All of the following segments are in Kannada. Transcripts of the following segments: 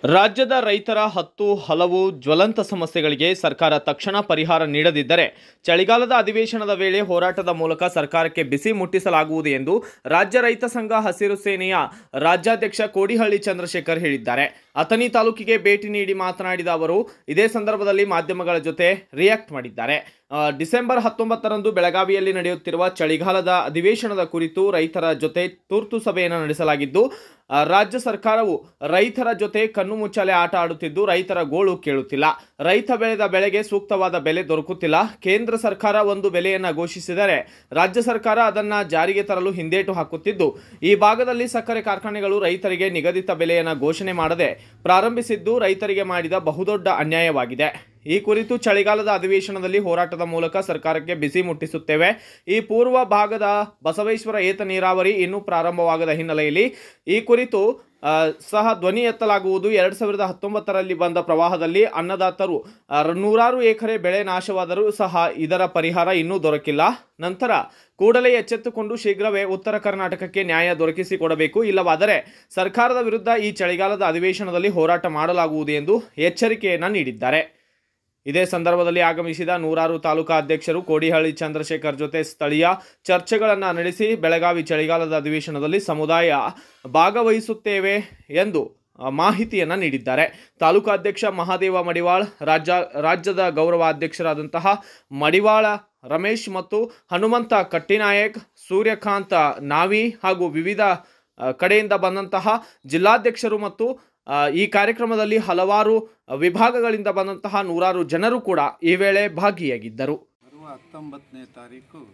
ರಾಜ್ಯದ ರೈತರ ಹತ್ತು ಹಲವು ಜ್ವಲಂತ ಸಮಸ್ಯೆಗಳಿಗೆ ಸರ್ಕಾರ ತಕ್ಷಣ ಪರಿಹಾರ ನೀಡದಿದ್ದರೆ ಚಳಿಗಾಲದ ಅಧಿವೇಶನದ ವೇಳೆ ಹೋರಾಟದ ಮೂಲಕ ಸರ್ಕಾರಕ್ಕೆ ಬಿಸಿ ಮುಟ್ಟಿಸಲಾಗುವುದು ಎಂದು ರಾಜ್ಯ ರೈತ ಸಂಘ ಹಸಿರು ಸೇನೆಯ ರಾಜ್ಯಾಧ್ಯಕ್ಷ ಕೋಡಿಹಳ್ಳಿ ಚಂದ್ರಶೇಖರ್ ಹೇಳಿದ್ದಾರೆ ಅಥಣಿ ತಾಲೂಕಿಗೆ ಭೇಟಿ ನೀಡಿ ಮಾತನಾಡಿದ ಅವರು ಇದೇ ಸಂದರ್ಭದಲ್ಲಿ ಮಾಧ್ಯಮಗಳ ಜೊತೆ ರಿಯಾಕ್ಟ್ ಮಾಡಿದ್ದಾರೆ ಆ, ಡಿಸೆಂಬರ್ ಹತ್ತೊಂಬತ್ತರಂದು ಬೆಳಗಾವಿಯಲ್ಲಿ ನಡೆಯುತ್ತಿರುವ ಚಳಿಗಾಲದ ಅಧಿವೇಶನದ ಕುರಿತು ರೈತರ ಜೊತೆ ತುರ್ತು ಸಭೆಯನ್ನು ನಡೆಸಲಾಗಿದ್ದು ಆ, ರಾಜ್ಯ ಸರ್ಕಾರವು ರೈತರ ಜೊತೆ ಕಣ್ಣು ಮುಚ್ಚಾಲೆ ಆಟ ಆಡುತ್ತಿದ್ದು ರೈತರ ಗೋಳು ಕೇಳುತ್ತಿಲ್ಲ ರೈತ ಬೆಳೆದ ಬೆಳೆಗೆ ಸೂಕ್ತವಾದ ಬೆಲೆ ದೊರಕುತ್ತಿಲ್ಲ ಕೇಂದ್ರ ಸರ್ಕಾರ ಒಂದು ಬೆಲೆಯನ್ನ ಘೋಷಿಸಿದರೆ ರಾಜ್ಯ ಸರ್ಕಾರ ಅದನ್ನ ಜಾರಿಗೆ ತರಲು ಹಿಂದೇಟು ಹಾಕುತ್ತಿದ್ದು ಈ ಭಾಗದಲ್ಲಿ ಸಕ್ಕರೆ ಕಾರ್ಖಾನೆಗಳು ರೈತರಿಗೆ ನಿಗದಿತ ಬೆಲೆಯನ್ನ ಘೋಷಣೆ ಮಾಡದೆ ಪ್ರಾರಂಭಿಸಿದ್ದು ರೈತರಿಗೆ ಮಾಡಿದ ಬಹುದೊಡ್ಡ ಅನ್ಯಾಯವಾಗಿದೆ ಈ ಕುರಿತು ಚಳಿಗಾಲದ ಅಧಿವೇಶನದಲ್ಲಿ ಹೋರಾಟದ ಮೂಲಕ ಸರ್ಕಾರಕ್ಕೆ ಬಿಸಿ ಮುಟ್ಟಿಸುತ್ತೇವೆ ಈ ಪೂರ್ವ ಭಾಗದ ಬಸವೇಶ್ವರ ಏತ ನೀರಾವರಿ ಇನ್ನೂ ಪ್ರಾರಂಭವಾಗದ ಹಿನ್ನೆಲೆಯಲ್ಲಿ ಈ ಕುರಿತು ಆ, ಸಹ ಧ್ವನಿ ಎತ್ತಲಾಗುವುದು ಎರಡು ಸಾವಿರದ ಹತ್ತೊಂಬತ್ತರಲ್ಲಿ ಬಂದ ಪ್ರವಾಹದಲ್ಲಿ ಅನ್ನದಾತರು ಆ, ನೂರಾರು ಎಕರೆ ಬೆಳೆ ನಾಶವಾದರೂ ಸಹ ಇದರ ಪರಿಹಾರ ಇನ್ನೂ ದೊರಕಿಲ್ಲ ನಂತರ ಕೂಡಲೇ ಎಚ್ಚೆತ್ತುಕೊಂಡು ಶೀಘ್ರವೇ ಉತ್ತರ ಕರ್ನಾಟಕಕ್ಕೆ ನ್ಯಾಯ ದೊರಕಿಸಿಕೊಡಬೇಕು ಇಲ್ಲವಾದರೆ ಸರ್ಕಾರದ ವಿರುದ್ಧ ಈ ಚಳಿಗಾಲದ ಅಧಿವೇಶನದಲ್ಲಿ ಹೋರಾಟ ಮಾಡಲಾಗುವುದು ಎಂದು ಎಚ್ಚರಿಕೆಯನ್ನು ನೀಡಿದ್ದಾರೆ ಇದೇ ಸಂದರ್ಭದಲ್ಲಿ ಆಗಮಿಸಿದ ನೂರಾರು ತಾಲೂಕಾ ಅಧ್ಯಕ್ಷರು ಕೋಡಿಹಳ್ಳಿ ಚಂದ್ರಶೇಖರ್ ಜೊತೆ ಸ್ಥಳೀಯ ಚರ್ಚೆಗಳನ್ನು ನಡೆಸಿ ಬೆಳಗಾವಿ ಚಳಿಗಾಲದ ಅಧಿವೇಶನದಲ್ಲಿ ಸಮುದಾಯ ಭಾಗವಹಿಸುತ್ತೇವೆ ಎಂದು ಆ, ಮಾಹಿತಿಯನ್ನು ನೀಡಿದ್ದಾರೆ ತಾಲೂಕಾ ಅಧ್ಯಕ್ಷ ಮಹಾದೇವ ಮಡಿವಾಳ್ ರಾಜ್ಯ ರಾಜ್ಯದ ಗೌರವ ಅಧ್ಯಕ್ಷರಾದಂತಹ ಮಡಿವಾಳ ರಮೇಶ್ ಮತ್ತು ಹನುಮಂತ ಕಟ್ಟಿನಾಯಕ್ ಸೂರ್ಯಕಾಂತ ನಾವಿ ಹಾಗೂ ವಿವಿಧ ಆ, ಕಡೆಯಿಂದ ಬಂದಂತಹ ಜಿಲ್ಲಾಧ್ಯಕ್ಷರು ಮತ್ತು ಆ, ಈ ಕಾರ್ಯಕ್ರಮದಲ್ಲಿ ಹಲವಾರು ವಿಭಾಗಗಳಿಂದ ಬಂದಂತಹ ನೂರಾರು ಜನರು ಕೂಡ ಈ ವೇಳೆ ಭಾಗಿಯಾಗಿದ್ದರು ಬರುವ ಹತ್ತೊಂಬತ್ತನೇ ತಾರೀಕು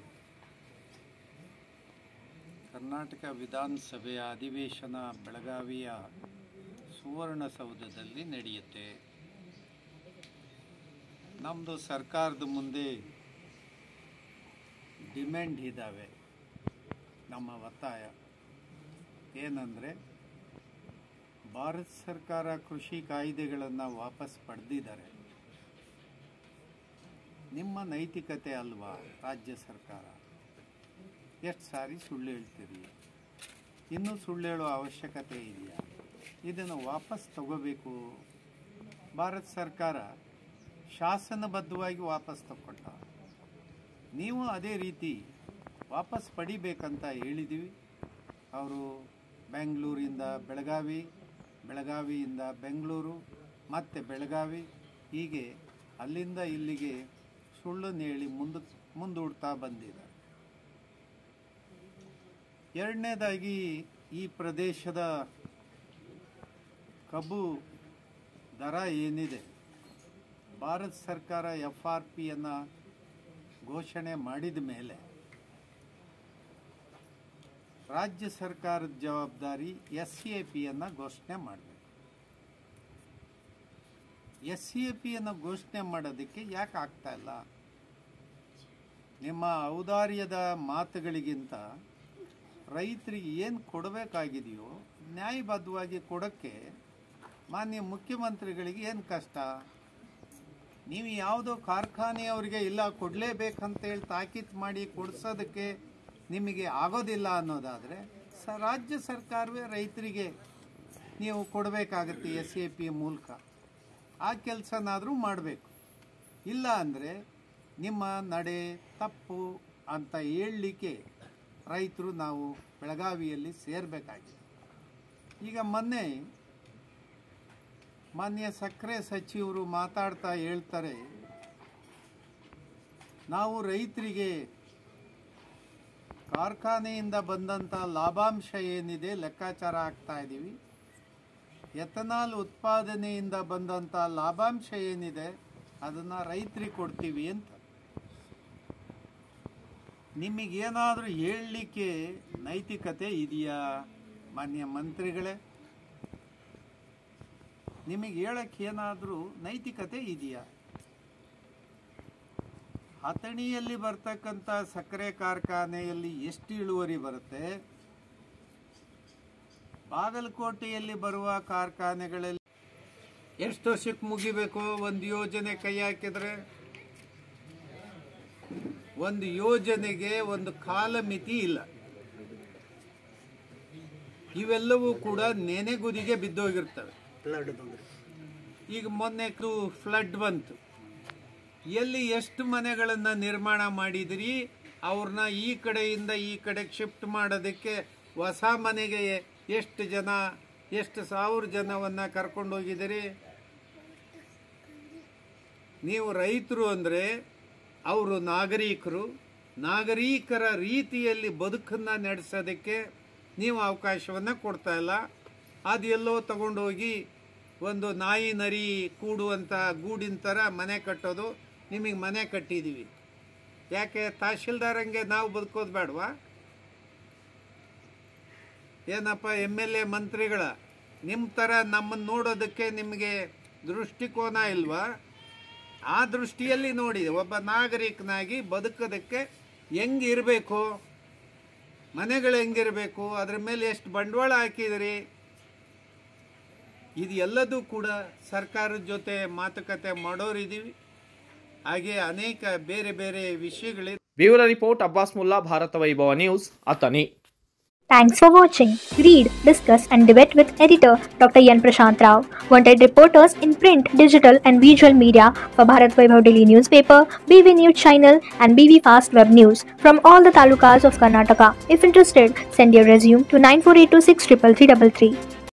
ಕರ್ನಾಟಕ ವಿಧಾನಸಭೆಯ ಅಧಿವೇಶನ ಬೆಳಗಾವಿಯ ಸುವರ್ಣಸೌಧದಲ್ಲಿ ನಡೆಯುತ್ತೆ ನಮ್ಮದು ಸರ್ಕಾರದ ಮುಂದೆ ಡಿಮ್ಯಾಂಡ್ ಇದ್ದಾವೆ ನಮ್ಮ ಒತ್ತಾಯ ಏನಂದರೆ ಭಾರತ ಸರ್ಕಾರ ಕೃಷಿ ಕಾಯ್ದೆಗಳನ್ನು ವಾಪಸ್ ಪಡೆದಿದ್ದಾರೆ ನಿಮ್ಮ ನೈತಿಕತೆ ಅಲ್ವಾ ರಾಜ್ಯ ಸರ್ಕಾರ ಎಷ್ಟು ಸಾರಿ ಸುಳ್ಳು ಹೇಳ್ತೀರಿ ಇನ್ನೂ ಸುಳ್ಳು ಹೇಳೋ ಅವಶ್ಯಕತೆ ಇದೆಯಾ ಇದನ್ನು ವಾಪಸ್ ತಗೋಬೇಕು ಭಾರತ ಸರ್ಕಾರ ಶಾಸನಬದ್ಧವಾಗಿ ವಾಪಸ್ ತಗೊಂಡ ನೀವು ಅದೇ ರೀತಿ ವಾಪಸ್ ಪಡಿಬೇಕಂತ ಹೇಳಿದ್ದೀವಿ ಅವರು ಬೆಂಗಳೂರಿಂದ ಬೆಳಗಾವಿ ಬೆಳಗಾವಿಯಿಂದ ಬೆಂಗಳೂರು ಮತ್ತು ಬೆಳಗಾವಿ ಹೀಗೆ ಅಲ್ಲಿಂದ ಇಲ್ಲಿಗೆ ಸುಳ್ಳನ್ನು ಹೇಳಿ ಮುಂದೆ ಮುಂದೂಡ್ತಾ ಬಂದಿದ್ದಾರೆ ಎರಡನೇದಾಗಿ ಈ ಪ್ರದೇಶದ ಕಬ್ಬು ದರ ಏನಿದೆ ಭಾರತ ಸರ್ಕಾರ ಎಫ್ ಆರ್ ಪಿಯನ್ನು ಘೋಷಣೆ ಮಾಡಿದ ಮೇಲೆ ರಾಜ್ಯ ಸರ್ಕಾರದ ಜವಾಬ್ದಾರಿ ಎಸ್ ಸಿ ಎ ಪಿಯನ್ನು ಘೋಷಣೆ ಮಾಡಬೇಕು ಎಸ್ ಸಿ ಎ ಪಿಯನ್ನು ಘೋಷಣೆ ಮಾಡೋದಕ್ಕೆ ಯಾಕೆ ಆಗ್ತಾ ಇಲ್ಲ ನಿಮ್ಮ ಔದಾರ್ಯದ ಮಾತುಗಳಿಗಿಂತ ರೈತರಿಗೆ ಏನು ಕೊಡಬೇಕಾಗಿದೆಯೋ ನ್ಯಾಯಬದ್ಧವಾಗಿ ಕೊಡೋಕ್ಕೆ ಮಾನ್ಯ ಮುಖ್ಯಮಂತ್ರಿಗಳಿಗೆ ಏನು ಕಷ್ಟ ನೀವು ಯಾವುದೋ ಕಾರ್ಖಾನೆಯವರಿಗೆ ಇಲ್ಲ ಕೊಡಲೇಬೇಕಂತ ಹೇಳಿ ತಾಕೀತು ಮಾಡಿ ಕೊಡಿಸೋದಕ್ಕೆ ನಿಮಗೆ ಆಗೋದಿಲ್ಲ ಅನ್ನೋದಾದರೆ ಸ ರಾಜ್ಯ ಸರ್ಕಾರವೇ ರೈತರಿಗೆ ನೀವು ಕೊಡಬೇಕಾಗತ್ತೆ ಎಸ್ ಎ ಪಿ ಮೂಲಕ ಆ ಕೆಲಸನಾದರೂ ಮಾಡಬೇಕು ಇಲ್ಲ ಅಂದರೆ ನಿಮ್ಮ ನಡೆ ತಪ್ಪು ಅಂತ ಹೇಳಲಿಕ್ಕೆ ರೈತರು ನಾವು ಬೆಳಗಾವಿಯಲ್ಲಿ ಸೇರಬೇಕಾಗಿದೆ ಈಗ ಮೊನ್ನೆ ಮಾನ್ಯ ಸಕ್ಕರೆ ಸಚಿವರು ಮಾತಾಡ್ತಾ ಹೇಳ್ತಾರೆ ನಾವು ರೈತರಿಗೆ ಕಾರ್ಖಾನೆಯಿಂದ ಬಂದಂಥ ಲಾಭಾಂಶ ಏನಿದೆ ಲೆಕ್ಕಾಚಾರ ಹಾಕ್ತಾ ಇದ್ದೀವಿ ಎಥನಾಲ್ ಉತ್ಪಾದನೆಯಿಂದ ಬಂದಂಥ ಲಾಭಾಂಶ ಏನಿದೆ ಅದನ್ನು ರೈತರಿಗೆ ಕೊಡ್ತೀವಿ ಅಂತ ನಿಮಗೇನಾದರೂ ಹೇಳಲಿಕ್ಕೆ ನೈತಿಕತೆ ಇದೆಯಾ ಮಾನ್ಯ ಮಂತ್ರಿಗಳೇ ನಿಮಗೆ ಹೇಳಕ್ಕೆ ಏನಾದರೂ ನೈತಿಕತೆ ಇದೆಯಾ ಅಥಣಿಯಲ್ಲಿ ಬರ್ತಕ್ಕಂಥ ಸಕ್ಕರೆ ಕಾರ್ಖಾನೆಯಲ್ಲಿ ಎಷ್ಟು ಇಳುವರಿ ಬರುತ್ತೆ ಬಾಗಲಕೋಟೆಯಲ್ಲಿ ಬರುವ ಕಾರ್ಖಾನೆಗಳಲ್ಲಿ ಎಷ್ಟು ವರ್ಷಕ್ಕೆ ಮುಗಿಬೇಕು ಒಂದು ಯೋಜನೆ ಕೈ ಹಾಕಿದ್ರೆ ಒಂದು ಯೋಜನೆಗೆ ಒಂದು ಕಾಲಮಿತಿ ಇಲ್ಲ ಇವೆಲ್ಲವೂ ಕೂಡ ನೆನೆಗುದಿಗೆ ಬಿದ್ದೋಗಿರ್ತವೆ ಫ್ಲಡ್ ಬಂದ್ರಿ ಈಗ ಮೊನ್ನೆ ಫ್ಲಡ್ ಬಂತು ಎಲ್ಲಿ ಎಷ್ಟು ಮನೆಗಳನ್ನು ನಿರ್ಮಾಣ ಮಾಡಿದಿರಿ ಅವ್ರನ್ನ ಈ ಕಡೆಯಿಂದ ಈ ಕಡೆಗೆ ಶಿಫ್ಟ್ ಮಾಡೋದಕ್ಕೆ ಹೊಸ ಮನೆಗೆ ಎಷ್ಟು ಜನ ಎಷ್ಟು ಸಾವಿರ ಜನವನ್ನು ಕರ್ಕೊಂಡು ಹೋಗಿದ್ದೀರಿ ನೀವು ರೈತರು ಅಂದರೆ ಅವರು ನಾಗರಿಕರು ನಾಗರಿಕರ ರೀತಿಯಲ್ಲಿ ಬದುಕನ್ನು ನಡೆಸೋದಕ್ಕೆ ನೀವು ಅವಕಾಶವನ್ನು ಕೊಡ್ತಾ ಇಲ್ಲ ಅದು ಎಲ್ಲೋ ತಗೊಂಡೋಗಿ ಒಂದು ನಾಯಿ ನರಿ ಕೂಡುವಂಥ ಗೂಡಿನ ಥರ ಮನೆ ಕಟ್ಟೋದು ನಿಮಗೆ ಮನೆ ಕಟ್ಟಿದ್ದೀವಿ ಯಾಕೆ ತಹಶೀಲ್ದಾರಂಗೆ ನಾವು ಬದುಕೋದು ಬೇಡವಾ ಏನಪ್ಪ ಎಮ್ ಎಲ್ ಎ ಮಂತ್ರಿಗಳ ನಿಮ್ಮ ಥರ ನಮ್ಮನ್ನು ನೋಡೋದಕ್ಕೆ ನಿಮಗೆ ದೃಷ್ಟಿಕೋನ ಇಲ್ವಾ ಆ ದೃಷ್ಟಿಯಲ್ಲಿ ನೋಡಿ ಒಬ್ಬ ನಾಗರಿಕನಾಗಿ ಬದುಕೋದಕ್ಕೆ ಹೆಂಗಿರಬೇಕು ಮನೆಗಳು ಹೆಂಗಿರಬೇಕು ಅದ್ರ ಮೇಲೆ ಎಷ್ಟು ಬಂಡವಾಳ ಹಾಕಿದಿರಿ ಇದು ಎಲ್ಲದೂ ಕೂಡ ಸರ್ಕಾರದ ಜೊತೆ ಮಾತುಕತೆ ಮಾಡೋರಿದ್ದೀವಿ ಹಾಗೆ ಅನೇಕ ಬೇರೆ ಬೇರೆ ವಿಷಯಗಳಿವೆ bureau report Abbas Mulla Bharat Vaibhav news Athani Thanks for watching. Read, discuss, and debate with editor Dr. Yan Prashant Rao. Wanted reporters in print, digital, and visual media for Bharat Vaibhav Daily Newspaper, BV News Channel, and BV Fast Web News from all the talukas of Karnataka. If interested, send your resume to 9482633333.